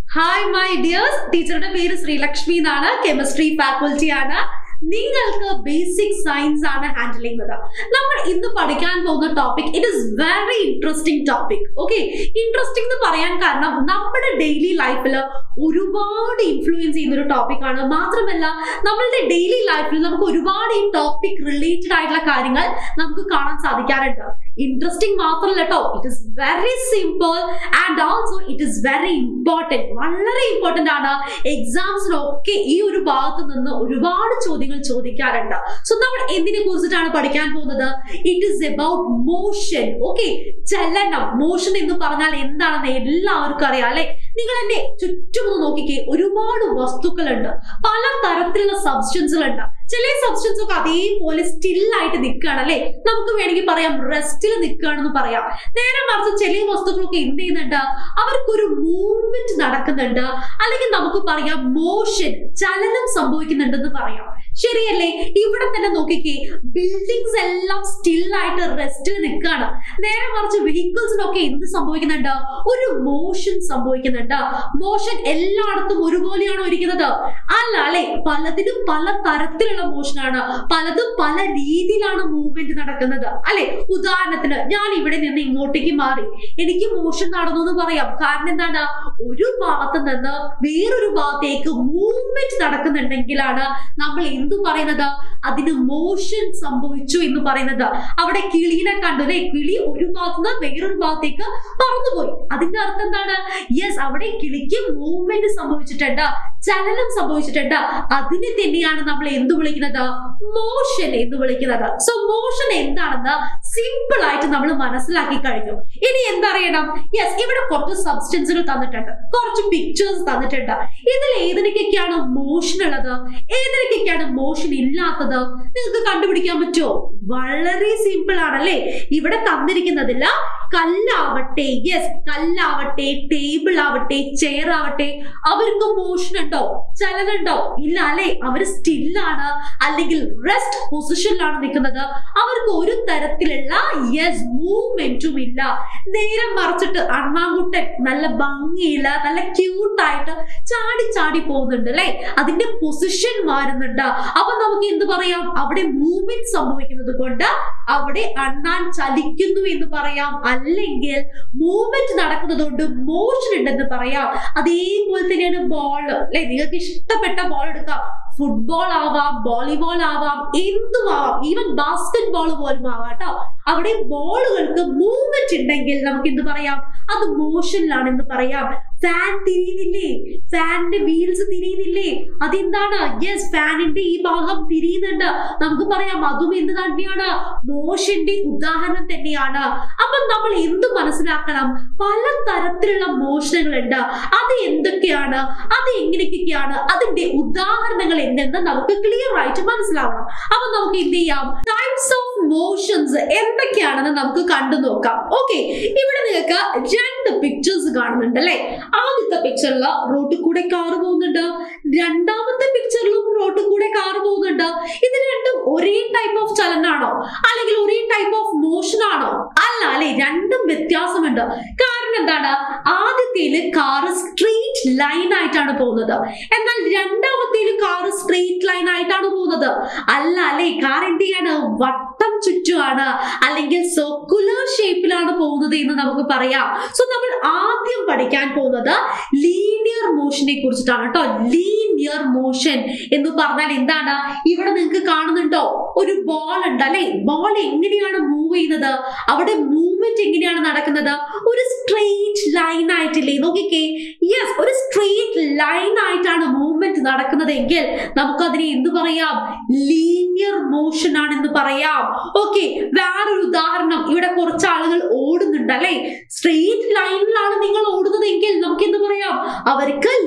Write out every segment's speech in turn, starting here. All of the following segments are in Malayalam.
ഹായ് മൈ ഡിയേഴ്സ് ടീച്ചറുടെ പേര് ശ്രീലക്ഷ്മി എന്നാണ് കെമിസ്ട്രി ഫാക്കൽറ്റി ആണ് നിങ്ങൾക്ക് ബേസിക് സയൻസ് ആണ് ഹാൻഡിൽ ചെയ്യുന്നത് നമ്മൾ ഇന്ന് പഠിക്കാൻ പോകുന്ന topic it is very interesting topic okay interesting എന്ന് പറയാൻ കാരണം നമ്മുടെ ഡെയിലി ലൈഫിൽ ഒരുപാട് ഇൻഫ്ലുവൻസ് ചെയ്യുന്ന ഒരു ടോപ്പിക് ആണ് മാത്രമല്ല നമ്മളുടെ ഡെയിലി ലൈഫിൽ നമുക്ക് ഒരുപാട് ഈ ടോപ്പിക് റിലേറ്റഡ് ആയിട്ടുള്ള കാര്യങ്ങൾ നമുക്ക് കാണാൻ സാധിക്കാറുണ്ട് ഇൻട്രസ്റ്റിംഗ് മാത്രമല്ല കേട്ടോ it is very simple and also it is very important വളരെ ഇമ്പോർട്ടൻ്റ് ആണ് എക്സാംസിനൊക്കെ ഈ ഒരു ഭാഗത്ത് നിന്ന് ഒരുപാട് ചോദ്യങ്ങൾ ചോദിക്കാറുണ്ട് സോ നമ്മൾ എന്തിനെ കുറിച്ചിട്ടാണ് പഠിക്കാൻ പോകുന്നത് it is about motion okay ചലനം മോഷൻ എന്ന് പറഞ്ഞാൽ എന്താണെന്ന് എല്ലാവർക്കും അറിയാം അല്ലെ നിങ്ങൾ എന്നെ ചുറ്റും ഒന്ന് നോക്കിക്കേ ഒരുപാട് വസ്തുക്കളുണ്ട് പല തരത്തിലുള്ള സബ്സ്റ്റൻസുകളുണ്ട് ചില സബ്സ്റ്റൻസ് ഒക്കെ അതേപോലെ സ്റ്റിൽ ആയിട്ട് നിൽക്കുകയാണ് അല്ലെ നമുക്ക് വേണമെങ്കിൽ പറയാം റെസ്റ്റിൽ നിൽക്കുകയാണെന്ന് പറയാം നേരെ മറിച്ച് ചില വസ്തുക്കളൊക്കെ എന്ത് ചെയ്യുന്നുണ്ട് അവർക്കൊരു മൂവ്മെന്റ് നടക്കുന്നുണ്ട് അല്ലെങ്കിൽ നമുക്ക് പറയാം മോഷൻ ചലനം സംഭവിക്കുന്നുണ്ടെന്ന് പറയാം ശരിയല്ലേ ഇവിടെ തന്നെ നോക്കിക്കേ ബിൽഡിങ്സ് എല്ലാം സ്റ്റിൽ ആയിട്ട് റെസ്റ്റിൽ നിൽക്കുകയാണ് നേരെ മറിച്ച് വെഹിക്കിൾസിനൊക്കെ എന്ത് സംഭവിക്കുന്നുണ്ട് ഒരു മോഷൻ സംഭവിക്കുന്നുണ്ട് മോഷൻ എല്ലായിടത്തും ഒരുപോലെയാണോ ഇരിക്കുന്നത് അല്ല അല്ലെ പലതിനും പല തരത്തിലുള്ള മോഷനാണ് പലതും പല രീതിയിലാണ് മൂവ്മെന്റ് നടക്കുന്നത് അല്ലെ ഉദാഹരണത്തിന് ഞാൻ ഇവിടെ നിന്ന് ഇങ്ങോട്ടേക്ക് മാറി എനിക്ക് മോഷൻ നടന്നു എന്ന് പറയാം കാരണം എന്താണ് ഒരു ഭാഗത്ത് നിന്ന് വേറൊരു ഭാഗത്തേക്ക് മൂവ്മെന്റ് നടക്കുന്നുണ്ടെങ്കിലാണ് നമ്മൾ എന്തു പറയുന്നത് അതിന് മോഷൻ സംഭവിച്ചു എന്ന് പറയുന്നത് അവിടെ കിളീനെ കണ്ടു അല്ലെ കിളി ഒരു ഭാഗത്ത് നിന്ന് വേറൊരു ഭാഗത്തേക്ക് പറന്നുപോയി അതിന്റെ അർത്ഥം എന്താണ് യെസ് അവിടെ കിളിക്ക് മൂവ്മെന്റ് സംഭവിച്ചിട്ടുണ്ട് ചലനം സംഭവിച്ചിട്ടുണ്ട് അതിനെ തന്നെയാണ് നമ്മൾ എന്ത് വിളിക്കുന്നത് മോഷൻ എന്ന് വിളിക്കുന്നത് സോ മോഷൻ എന്താണെന്ന് സിമ്പിൾ ആയിട്ട് നമ്മൾ മനസ്സിലാക്കി കഴിഞ്ഞു ഇനി എന്തറിയണം യെസ് ഇവിടെ കുറച്ച് സബ്സ്റ്റൻസുകൾ തന്നിട്ടുണ്ട് കുറച്ച് പിക്ചേഴ്സ് തന്നിട്ടുണ്ട് ഇതിൽ ഏതിനൊക്കെയാണ് മോഷൻ ഉള്ളത് ഏതിനൊക്കെയാണ് മോഷൻ ഇല്ലാത്തത് നിങ്ങൾക്ക് കണ്ടുപിടിക്കാൻ പറ്റുമോ വളരെ സിമ്പിൾ ആണല്ലേ ഇവിടെ തന്നിരിക്കുന്നതില്ല കല്ലാവട്ടെ യെസ് കല്ലാവട്ടെ ടേബിൾ ആവട്ടെ ചെയർ ആവട്ടെ അവർക്ക് മോഷൻ ഉണ്ടോ ചലനം ഉണ്ടോ ഇല്ല അല്ലെ അവർ സ്റ്റില്ലാണ് അല്ലെങ്കിൽ റെസ്റ്റ് പൊസിഷനിലാണ് നിൽക്കുന്നത് അവർക്ക് ഒരു തരത്തിലുള്ള യെസ് മൂവ്മെന്റും ഇല്ല നേരെ മറിച്ചിട്ട് അണ്ണാങ്കുട്ടൻ നല്ല ഭംഗിയില്ല നല്ല ക്യൂട്ടായിട്ട് ചാടി ചാടി പോകുന്നുണ്ട് അല്ലെ അതിന്റെ പൊസിഷൻ മാറുന്നുണ്ട് അപ്പൊ നമുക്ക് എന്ത് പറയാം അവിടെ മൂവ്മെന്റ് സംഭവിക്കുന്നത് കൊണ്ട് അവിടെ അണ്ണാൻ ചലിക്കുന്നു എന്ന് പറയാം അല്ലെങ്കിൽ മൂവ്മെന്റ് നടക്കുന്നത് കൊണ്ട് മോഷൻ ഉണ്ടെന്ന് പറയാം അതേപോലെ തന്നെയാണ് ബോൾ അല്ലെ നിങ്ങൾക്ക് ഇഷ്ടപ്പെട്ട ബോൾ എടുക്കാം ഫുട്ബോൾ ആവാം വോളിബോൾ ആവാം എന്തും ആവാം ഈവൻ ബാസ്കറ്റ് ബോൾ പോലും ആവാം കേട്ടോ അവിടെ ബോളുകൾക്ക് മൂവ്മെന്റ് ഉണ്ടെങ്കിൽ നമുക്ക് എന്ത് പറയാം അത് മോഷനിലാണെന്ന് പറയാം ഫാൻ തിരിയുന്നില്ലേ ഫാനിന്റെ വീൽസ് തിരിയുന്നില്ലേ അതെന്താണ് യെസ് ഫാനിന്റെ ഈ ഭാഗം തിരിയുന്നുണ്ട് നമുക്ക് പറയാം അതും എന്ത് തന്നെയാണ് മോഷന്റെ ഉദാഹരണം തന്നെയാണ് അപ്പൊ നമ്മൾ എന്ത് മനസ്സിലാക്കണം പല തരത്തിലുള്ള മോഷനുകളുണ്ട് അത് എന്തൊക്കെയാണ് അത് എങ്ങനെയൊക്കെയാണ് അതിന്റെ ഉദാഹരണങ്ങൾ എന്തെന്ന് നമുക്ക് ക്ലിയർ ആയിട്ട് മനസ്സിലാവണം അപ്പൊ നമുക്ക് എന്ത് ചെയ്യാം ടൈപ്സ് ഓഫ് മോഷൻസ് എന്തൊക്കെയാണെന്ന് നമുക്ക് കണ്ടു നോക്കാം ഓക്കെ ഇവിടെ നിങ്ങൾക്ക് രണ്ട് പിക്ചേഴ്സ് കാണുന്നുണ്ട് അല്ലെ ആദ്യത്തെ പിക്ചറിൽ റോട്ടിൽ കൂടെ കാറ് പോകുന്നുണ്ട് രണ്ടാമത്തെ പിക്ചറിലും റോട്ടിൽ കൂടെ കാറ് പോകുന്നുണ്ട് ഇത് രണ്ടും ഒരേ ടൈപ്പ് ഓഫ് ചലനാണോ അല്ലെങ്കിൽ ഒരേ ടൈപ്പ് ഓഫ് മോഷൻ ആണോ അല്ല അല്ലെ രണ്ടും വ്യത്യാസമുണ്ട് കാരണം എന്താണ് ആദ്യത്തേല് കാറ് സ്ട്രെയിറ്റ് ലൈൻ ആയിട്ടാണ് പോകുന്നത് എന്നാൽ രണ്ടാമത്തേല് കാറ് സ്ട്രെയിറ്റ് ലൈൻ ആയിട്ടാണ് പോകുന്നത് അല്ല അല്ലെ കാർ എന്ത് ചെയ്യാണ് വട്ടം ചുറ്റുമാണ് അല്ലെങ്കിൽ സർക്കുലർ ഷേപ്പിലാണ് പോകുന്നത് എന്ന് നമുക്ക് പറയാം സോ നമ്മൾ ആദ്യം പഠിക്കാൻ പോകുന്നത് ലീനിയർ മോഷനെ കുറിച്ചിട്ടാണ് കേട്ടോ ലീനിയർ മോഷൻ എന്ന് പറഞ്ഞാൽ എന്താണ് ഇവിടെ നിങ്ങൾക്ക് കാണുന്നുണ്ടോ ഒരു ബോൾ ഉണ്ട് അല്ലെ ബോൾ എങ്ങനെയാണ് മൂവ് ചെയ്യുന്നത് അവിടെ മൂവ്മെന്റ് എങ്ങനെയാണ് നടക്കുന്നത് ഒരു സ്ട്രെയിറ്റ് ലൈൻ ആയിട്ടില്ലേ നോക്കിക്കേ യെസ് ഒരു സ്ട്രെയിറ്റ് ലൈൻ ആയിട്ടാണ് മൂവ്മെന്റ് നടക്കുന്നതെങ്കിൽ നമുക്ക് അതിനെ എന്ത് പറയാം ലീനിയർ മോഷൻ ആണെന്ന് പറയാം ഓക്കെ വേറൊരു ഉദാഹരണം ഇവിടെ കുറച്ച് ആളുകൾ ഓടുന്നുണ്ട് അല്ലെ സ്ട്രെയിറ്റ് ലൈനിലാണ് നിങ്ങൾ ഓടുന്നതെങ്കിൽ നമുക്ക് എന്ത് പറയാം അവർക്ക് ലീനിയർ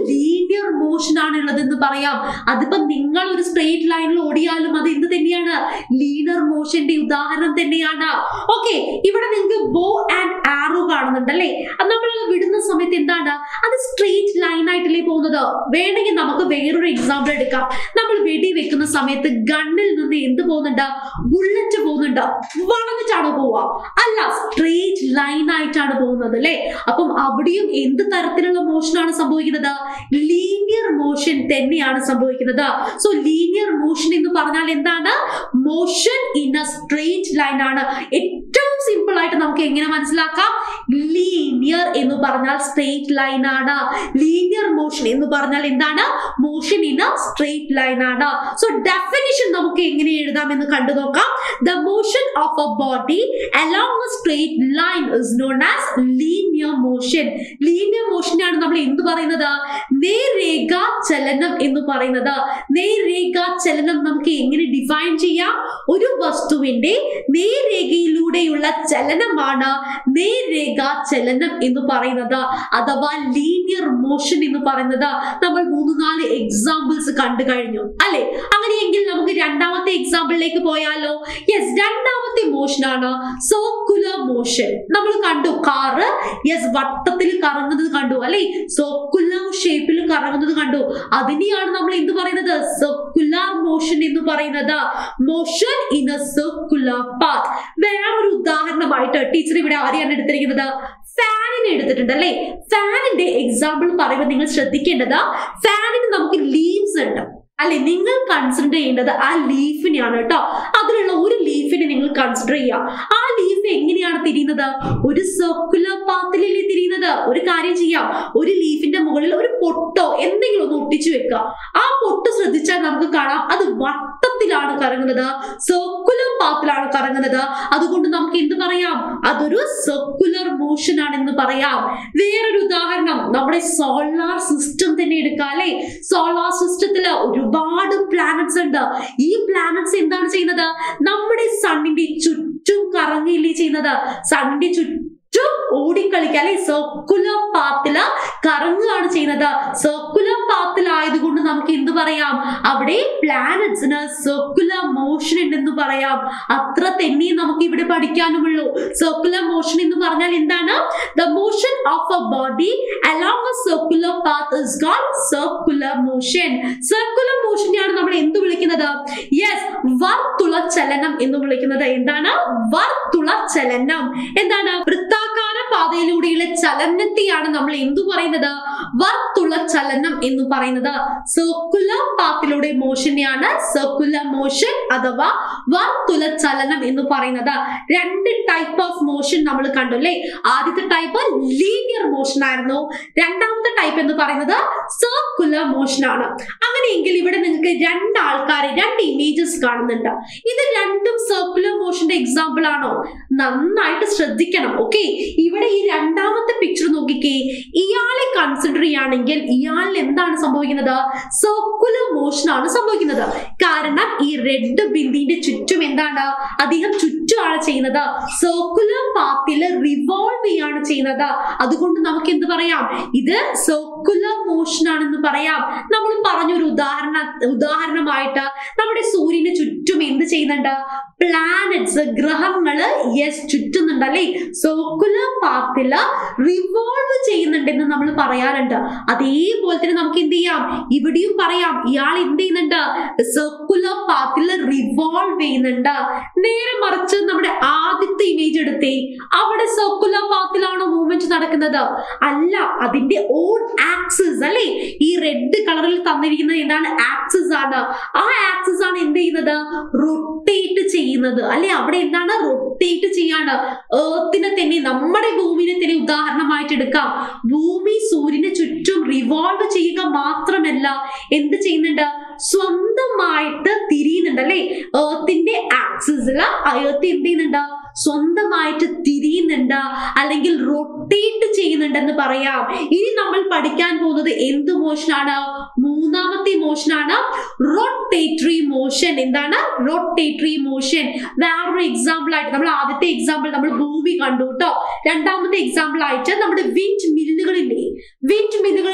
ലീനിയർ മോഷൻ ആണ് ഉള്ളതെന്ന് പറയാം അതിപ്പോ നിങ്ങൾ ഒരു സ്ട്രേറ്റ് ലൈനിൽ ഓടിയാലും അത് എന്ത് തന്നെയാണ് ലീനിയർ മോഷന്റെ ഉദാഹരണം തന്നെയാണ് ഓക്കെ ഇവിടെ നിങ്ങൾക്ക് ബോ ആൻഡ് ആറോ കാണുന്നുണ്ട് അല്ലേ അത് നമ്മൾ വിടുന്ന സമയത്ത് എന്താണ് അത് സ്ട്രേറ്റ് ലൈൻ ആയിട്ടല്ലേ പോകുന്നത് വേണമെങ്കിൽ നമുക്ക് വേറൊരു എക്സാമ്പിൾ എടുക്കാം നമ്മൾ വെടി വെക്കുന്ന സമയത്ത് ഗണ്ണിൽ നിന്ന് എന്ത് പോകുന്നുണ്ട് ബുള്ളറ്റ് പോകുന്നുണ്ട് വളഞ്ഞിട്ടാണ് പോവുക അല്ല സ്ട്രേറ്റ് ലൈൻ ആയിട്ടാണ് പോകുന്നത് അല്ലേ അപ്പം അവിടെയും എന്ത് തരത്തിലുള്ള മോഷനാണ് സംഭവിക്കുന്നത് ലീനിയർ മോഷൻ തന്നെയാണ് സംഭവിക്കുന്നത് സോ ലീനിയർ മോഷൻ എന്ന് പറഞ്ഞാൽ എന്താണ് motion in a straight line ആണ് ഏറ്റവും സിമ്പിൾ ആയിട്ട് നമുക്ക് എങ്ങനെ മനസ്സിലാക്കാം ലീനിയർ എന്ന് പറഞ്ഞാൽ സ്ട്രേറ്റ് ലൈൻ ആണ് ലീനിയർ മോഷൻ എന്ന് പറഞ്ഞാൽ എന്താണ് motion in a straight line ആണ് സോ ഡെഫിനിഷൻ നമുക്ക് എങ്ങനെ എഴുതാം എന്ന് കണ്ടു നോക്കാം the motion of a body along a straight line is known as linear motion linear മോഷനാണ് നമ്മൾ എന്ത് പറയുന്നത് നേർരേഖ ചലനം എന്ന് പറയുന്നത് നേർരേഖ ചലനം നമുക്ക് എങ്ങനെ ഡിഫൈൻ ചെയ്യാം ഒരു വസ്തുവിന്റെ നേർരേഖയിലൂടെയുള്ള ചലനമാണ് നേർരേഖ ചലനം എന്ന് പറയുന്നത് അഥവാ ലീനിയർ മോഷൻ എന്ന് പറയുന്നത് നമ്മൾ മൂന്ന് നാല് എക്സാമ്പിൾസ് കണ്ടു കഴിഞ്ഞു അല്ലെ അങ്ങനെയെങ്കിൽ നമുക്ക് രണ്ടാമത്തെ എക്സാമ്പിളിലേക്ക് പോയാലോ യെസ് രണ്ടാമത്തെ മോഷൻ ആണ് സർക്കുലർ മോഷൻ നമ്മൾ കണ്ടു കാറ് യെസ് വട്ടത്തിൽ കറങ്ങുന്നത് കണ്ടു അല്ലെ സർക്കുലർ ഷേപ്പിൽ കറങ്ങുന്നത് കണ്ടു അതിനെയാണ് നമ്മൾ എന്ത് പറയുന്നത് സർക്കുലർ മോഷൻ എന്ന് പറയുന്നത് motion in a circular path വേറൊരു ഉദാഹരണമായിട്ട് ടീച്ചർ ഇവിടെ ആരെയാണ് എടുത്തിരിക്കുന്നത് ഫാനിനെ എടുത്തിട്ടുണ്ട് അല്ലെ ഫാനിന്റെ എക്സാമ്പിൾ പറയുമ്പോൾ നിങ്ങൾ ശ്രദ്ധിക്കേണ്ടത് ഫാനിന് നമുക്ക് ലീവ്സ് ഉണ്ട് അല്ലെ നിങ്ങൾ കൺസിഡർ ചെയ്യേണ്ടത് ആ ലീഫിനെയാണ് കേട്ടോ അതിലുള്ള ഒരു ലീഫിനെ നിങ്ങൾ കൺസിഡർ ചെയ്യുക ആ ലീഫ് എങ്ങനെയാണ് തിരിയുന്നത് ഒരു സർക്കുലർ പാത്തിലല്ലേ തിരിയുന്നത് ഒരു കാര്യം ചെയ്യാം ഒരു ലീഫിന്റെ മുകളിൽ ഒരു പൊട്ടോ എന്തെങ്കിലും ഒന്ന് ഒട്ടിച്ചു വെക്കുക ആ പൊട്ട് ശ്രദ്ധിച്ചാൽ നമുക്ക് കാണാം അത് വട്ടത്തിലാണ് കറങ്ങുന്നത് സർക്കുലർ പാത്തിലാണ് കറങ്ങുന്നത് അതുകൊണ്ട് നമുക്ക് എന്ത് പറയാം അതൊരു സർക്കുലർ മോഷൻ ആണെന്ന് പറയാം വേറൊരു ഉദാഹരണം നമ്മുടെ സോളാർ സിസ്റ്റം തന്നെ എടുക്കാം അല്ലെ സോളാർ സിസ്റ്റത്തിൽ ഒരുപാട് പ്ലാനറ്റ്സ് ഉണ്ട് ഈ പ്ലാനറ്റ്സ് എന്താണ് ചെയ്യുന്നത് നമ്മുടെ സണ്ണിന്റെ ചുറ്റും കറങ്ങില്ലേ ചെയ്യുന്നത് സണ്ണിന്റെ ചുറ്റും ഓടിക്കളിക്കുക അല്ലെ സർക്കുലർ പാത്തില് കറങ്ങുകയാണ് ചെയ്യുന്നത് സർക്കുലർ പാത്തിലായതുകൊണ്ട് നമുക്ക് എന്ത് പറയാം അവിടെ പ്ലാനറ്റ്സിന് സർക്കുലർ മോഷൻ ഉണ്ടെന്ന് പറയാം അത്ര തന്നെ നമുക്ക് ഇവിടെ പഠിക്കാനുമുള്ളൂ സർക്കുലർ മോഷൻ എന്ന് പറഞ്ഞാൽ എന്താണ് the motion of a body along a circular path is called circular motion circular മോഷനെയാണ് നമ്മൾ എന്ത് വിളിക്കുന്നത് യെസ് വർത്തുള ചലനം എന്ന് വിളിക്കുന്നത് എന്താണ് വർത്തുള ചലനം എന്താണ് വൃത്താകാര പാതയിലൂടെയുള്ള ചലനത്തെയാണ് നമ്മൾ എന്തു പറയുന്നത് വർത്തുള ചലനം എന്ന് പറയുന്നത് സർക്കുലർ പാത്തിലൂടെ മോഷനെയാണ് സർക്കുലർ മോഷൻ അഥവാ വർത്തുല ചലനം എന്ന് പറയുന്നത് രണ്ട് ടൈപ്പ് ഓഫ് മോഷൻ നമ്മൾ കണ്ടു അല്ലേ ആദ്യത്തെ ടൈപ്പ് ലീനിയർ മോഷൻ ആയിരുന്നു രണ്ടാമത്തെ ടൈപ്പ് എന്ന് പറയുന്നത് സർക്കുലർ മോഷൻ ആണ് അങ്ങനെയെങ്കിൽ ഇവിടെ നിങ്ങൾക്ക് രണ്ട് ആൾക്കാരെ രണ്ട് ഇമേജസ് കാണുന്നുണ്ട് ഇത് രണ്ടും സർക്കുലർ മോഷന്റെ എക്സാമ്പിൾ ആണോ നന്നായിട്ട് ശ്രദ്ധിക്കണം ഓക്കെ ഇവിടെ ഈ രണ്ടാമത്തെ പിക്ചർ നോക്കിക്കേ ഇയാളെ കൺസിഡർ ചെയ്യുകയാണെങ്കിൽ ഇയാളിൽ എന്താണ് സംഭവിക്കുന്നത് സർക്കുലർ മോഷൻ ആണ് സംഭവിക്കുന്നത് കാരണം ഈ റെഡ് ബിന്ദിന്റെ ചുറ്റും എന്താണ് അദ്ദേഹം ചുറ്റുമാണ് ചെയ്യുന്നത് സർക്കുലർ പാത്തിൽ റിവോൾവ് ചെയ്യാണ് ചെയ്യുന്നത് അതുകൊണ്ട് നമുക്ക് എന്ത് പറയാം ഇത് സർക്കുലർ മോഷൻ ആണെന്ന് പറയാം നമ്മൾ പറഞ്ഞൊരു ഉദാഹരണ ഉദാഹരണമായിട്ട് നമ്മുടെ സൂര്യന് ചുറ്റും എന്ത് ചെയ്യുന്നുണ്ട് പ്ലാനറ്റ്സ് ഗ്രഹങ്ങള് യെസ് ചുറ്റുന്നുണ്ട് അല്ലെ സർക്കുലർ പാത്തില് റിവോൾവ് ചെയ്യുന്നുണ്ടെന്ന് നമ്മൾ പറയാറുണ്ട് അതേപോലെ തന്നെ നമുക്ക് എന്ത് ചെയ്യാം ഇവിടെയും പറയാം ഇയാൾ എന്ത് ചെയ്യുന്നുണ്ട് സർക്കുലർ പാത്തിൽ റിവോൾവ് ചെയ്യുന്നുണ്ട് നേരെ മറിച്ച് നമ്മുടെ ആദ്യത്തെ ഇമേജ് എടുത്തേ അവിടെ സർക്കുലർ പാത്തിലാണോ മൂവ്മെന്റ് നടക്കുന്നത് അല്ല അതിന്റെ ഓൺ ആക്സിസ് അല്ലെ ഈ റെഡ് കളറിൽ തന്നിരിക്കുന്നത് എന്താണ് ആക്സിസ് ആണ് ആ ആക്സിസ് ആണ് എന്ത് ചെയ്യുന്നത് റൊട്ടേറ്റ് ചെയ്യുന്നത് അല്ലെ അവിടെ എന്താണ് റൊട്ടേറ്റ് ചെയ്യാണ് ഏർത്തിനെ തന്നെ നമ്മുടെ ഭൂമിനെ തന്നെ ഉദാഹരണമായിട്ട് എടുക്കാം ഭൂമി സൂര്യന് ചുറ്റും റിവോൾവ് ചെയ്യുക മാത്രമല്ല എന്ത് ചെയ്യുന്നുണ്ട് സ്വന്തമായിട്ട് തിരിയുന്നുണ്ട് അല്ലെ ഏർത്തിന്റെ ആക്സിസിൽ ഏർത്ത് എന്ത് ചെയ്യുന്നുണ്ട് സ്വന്തമായിട്ട് തിരിയുന്നുണ്ട് അല്ലെങ്കിൽ റൊട്ടേറ്റ് ചെയ്യുന്നുണ്ടെന്ന് പറയാം ഇനി നമ്മൾ പഠിക്കാൻ പോകുന്നത് എന്ത് മോഷനാണ് മൂന്നാമത്തെ മോഷനാണ് റൊട്ടേറ്ററി മോഷൻ എന്താണ് റൊട്ടേറ്ററി മോഷൻ വേറൊരു എക്സാമ്പിൾ ആയിട്ട് നമ്മൾ ആദ്യത്തെ എക്സാമ്പിൾ നമ്മൾ ഭൂമി കണ്ടു കേട്ടോ രണ്ടാമത്തെ എക്സാമ്പിൾ ആയിട്ട് നമ്മുടെ വിൻഡ് മില്ലുകളില്ലേ വിൻഡ് മില്ലുകളിൽ നമുക്ക്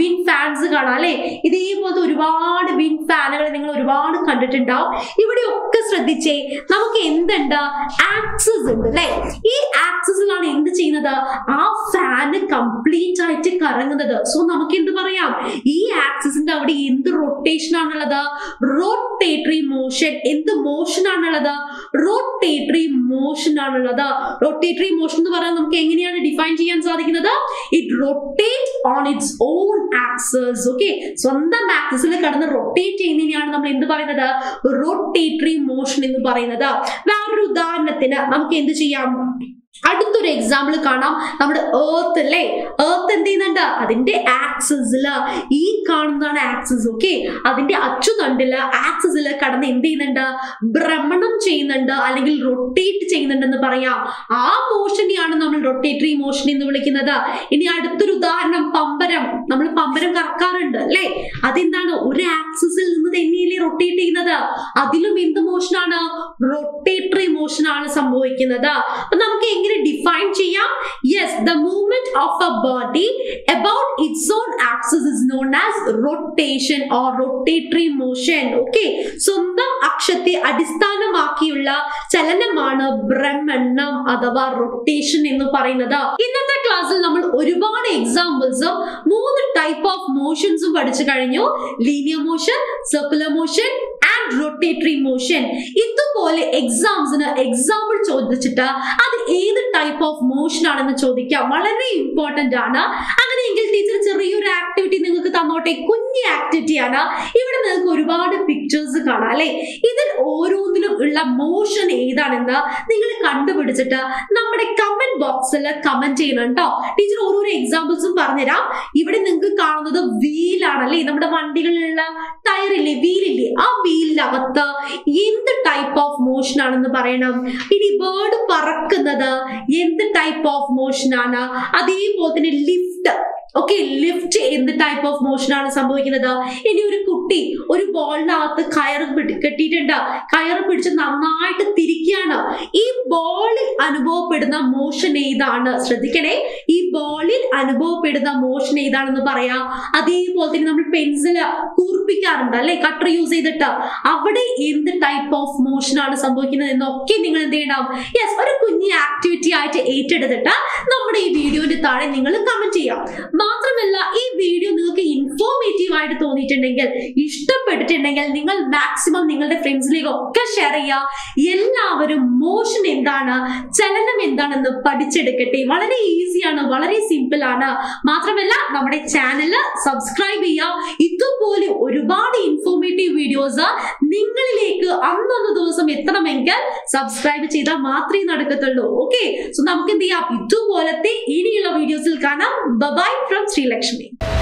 വിൻ ഫാൻസ് കാണാം അല്ലെ ഇതേപോലത്തെ ഒരുപാട് വിൻ ഫാനുകൾ നിങ്ങൾ ഒരുപാട് കണ്ടിട്ടുണ്ടാവും ഇവിടെയൊക്കെ ശ്രദ്ധിച്ചേ നമുക്ക് എന്തുണ്ട് ആക്സസ് ഉണ്ട് അല്ലെ ഈ ആക്സസിലാണ് എന്ത് ചെയ്യുന്നത് ആ ഫാന് കംപ്ലീറ്റ് ആയിട്ട് കറങ്ങുന്നത് സോ നമുക്ക് എന്ത് പറയാം ഈ ആക്സിസിന്റെ അവിടെ എന്ത് റൊട്ടേഷൻ ആണുള്ളത് റൊട്ടേറ്ററി മോഷൻ എന്ത് മോഷൻ ആണുള്ളത് റൊട്ടേറ്ററി മോഷൻ ആണുള്ളത് റൊട്ടേറ്ററി മോഷൻ എന്ന് പറയാൻ നമുക്ക് എങ്ങനെയാണ് ഡിഫൈൻ ചെയ്യാൻ സാധിക്കുന്നത് it rotate on its own axis okay സ്വന്തം ആക്സസിൽ കടന്ന് റൊട്ടേറ്റ് ചെയ്യുന്നതിനെയാണ് നമ്മൾ എന്ത് പറയുന്നത് റൊട്ടേറ്ററി മോഷൻ എന്ന് പറയുന്നത് വേറൊരു ഉദാഹരണത്തിന് നമുക്ക് എന്ത് ചെയ്യാം അടുത്തൊരു എക്സാമ്പിൾ കാണാം നമ്മുടെ ഏർത്ത് അല്ലേ ഏർത്ത് എന്ത് ചെയ്യുന്നുണ്ട് അതിന്റെ ആക്സസിൽ ഈ കാണുന്നതാണ് ആക്സസ് ഓക്കെ അതിന്റെ അച്ചുതണ്ടില് ആക്സസിൽ കടന്ന് എന്ത് ചെയ്യുന്നുണ്ട് ഭ്രമണം ചെയ്യുന്നുണ്ട് അല്ലെങ്കിൽ റൊട്ടേറ്റ് ചെയ്യുന്നുണ്ടെന്ന് പറയാം ആ മോഷനെയാണ് നമ്മൾ റൊട്ടേറ്ററി മോഷൻ എന്ന് വിളിക്കുന്നത് ഇനി അടുത്തൊരു ഉദാഹരണം പമ്പരം നമ്മൾ പമ്പരം കറക്കാറുണ്ട് അല്ലേ അതെന്താണ് ഒരു ആക്സിസിൽ നിന്ന് തന്നെയല്ലേ റൊട്ടേറ്റ് ചെയ്യുന്നത് അതിലും എന്ത് മോഷനാണ് റൊട്ടേറ്ററി മോഷൻ ആണ് സംഭവിക്കുന്നത് അപ്പൊ നമുക്ക് എങ്ങനെ ഡിഫൈൻ ചെയ്യാം yes the movement of a body about its own axis is known as rotation or rotatory motion okay സ്വന്തം അക്ഷത്തെ അടിസ്ഥാനമാക്കിയുള്ള ചലനമാണ് ഭ്രമണം അഥവാ റൊട്ടേഷൻ എന്ന് പറയുന്നത് ഇന്നത്തെ ക്ലാസ്സിൽ നമ്മൾ ഒരുപാട് എക്സാമ്പിൾസും മൂന്ന് ടൈപ്പ് ഓഫ് മോഷൻസും പഠിച്ചു കഴിഞ്ഞു linear motion circular motion and rotatory motion ഇതുപോലെ എക്സാംസിന് എക്സാമ്പിൾ ചോദിച്ചിട്ട് അത് ഏത് ടൈപ്പ് ഓഫ് മോഷൻ ആണെന്ന് ചോദിക്കാം വളരെ ഇമ്പോർട്ടന്റ് ആണ് അങ്ങനെയെങ്കിൽ ടീച്ചർ ചെറിയൊരു ആക്ടിവിറ്റി നിങ്ങൾക്ക് തന്നോട്ടെ കുഞ്ഞു ആക്ടിവിറ്റി ആണ് ഇവിടെ നിങ്ങൾക്ക് ഒരുപാട് പിക്ചേഴ്സ് കാണാം അല്ലെ ഇതിൽ ഓരോന്നിലും ഉള്ള മോഷൻ ഏതാണെന്ന് നിങ്ങൾ കണ്ടുപിടിച്ചിട്ട് നമ്മുടെ കമന്റ് ബോക്സിൽ കമന്റ് ചെയ്യണം കേട്ടോ ടീച്ചർ ഓരോരോ എക്സാമ്പിൾസും പറഞ്ഞുതരാം ഇവിടെ നിങ്ങൾക്ക് കാണുന്നത് വീലാണ് അല്ലേ നമ്മുടെ വണ്ടികളിലുള്ള ടയറില്ലേ വീലില്ലേ ആ വീലിനകത്ത് എന്ത് ടൈപ്പ് ഓഫ് മോഷൻ ആണെന്ന് പറയണം ഇനി ബേർഡ് പറക്കുന്നത് എന്ത് ടൈപ്പ് ഓഫ് മോഷൻ ആണ് അതേപോലെ തന്നെ ലിഫ്റ്റ് ഓക്കെ ലിഫ്റ്റ് എന്ത് ടൈപ്പ് ഓഫ് മോഷൻ ആണ് സംഭവിക്കുന്നത് ഇനി ഒരു കുട്ടി ഒരു ബോളിനകത്ത് കയറ് പിടി- കെട്ടിയിട്ടുണ്ട് കയറ് പിടിച്ച് നന്നായിട്ട് തിരിക്കുകയാണ് ഈ ബോളിൽ അനുഭവപ്പെടുന്ന മോഷൻ ഏതാണ് ശ്രദ്ധിക്കണേ ഈ ബോളിൽ അനുഭവപ്പെടുന്ന മോഷൻ ഏതാണെന്ന് പറയാം അതേപോലെ തന്നെ നമ്മൾ പെൻസില് കൂർപ്പിക്കാറുണ്ട് അല്ലെ കട്ടർ യൂസ് ചെയ്തിട്ട് അവിടെ എന്ത് ടൈപ്പ് ഓഫ് മോഷൻ ആണ് സംഭവിക്കുന്നത് എന്നൊക്കെ നിങ്ങൾ എന്ത് ചെയ്യണം യെസ് ഒരു കുഞ്ഞു ആക്ടിവിറ്റി ആയിട്ട് ഏറ്റെടുത്തിട്ട് നമ്മുടെ ഈ വീഡിയോന്റെ താഴെ നിങ്ങൾ കമന്റ് ചെയ്യാം മാത്രമല്ല ഈ വീഡിയോ നിങ്ങൾക്ക് ഇൻഫോർമേറ്റീവ് ആയിട്ട് തോന്നിയിട്ടുണ്ടെങ്കിൽ ഇഷ്ടപ്പെട്ടിട്ടുണ്ടെങ്കിൽ നിങ്ങൾ മാക്സിമം നിങ്ങളുടെ ഫ്രണ്ട്സിലേക്ക് ഒക്കെ ഷെയർ ചെയ്യുക എല്ലാവരും മോഷൻ എന്താണ് ചലനം എന്താണെന്ന് പഠിച്ചെടുക്കട്ടെ വളരെ ഈസിയാണ് വളരെ സിമ്പിൾ ആണ് മാത്രമല്ല നമ്മുടെ ചാനൽ സബ്സ്ക്രൈബ് ചെയ്യുക ഇതുപോലെ ഒരുപാട് ഇൻഫോർമേറ്റീവ് വീഡിയോസ് നിങ്ങളിലേക്ക് അന്നൊന്ന് ദിവസം എത്തണമെങ്കിൽ സബ്സ്ക്രൈബ് ചെയ്താൽ മാത്രമേ നടക്കത്തുള്ളൂ ഓക്കെ സോ നമുക്ക് എന്ത് ചെയ്യാം ഇതുപോലത്തെ ഇനിയുള്ള വീഡിയോസിൽ കാണാം ബൈ ഫ്രം ശ്രീലക്ഷ്മി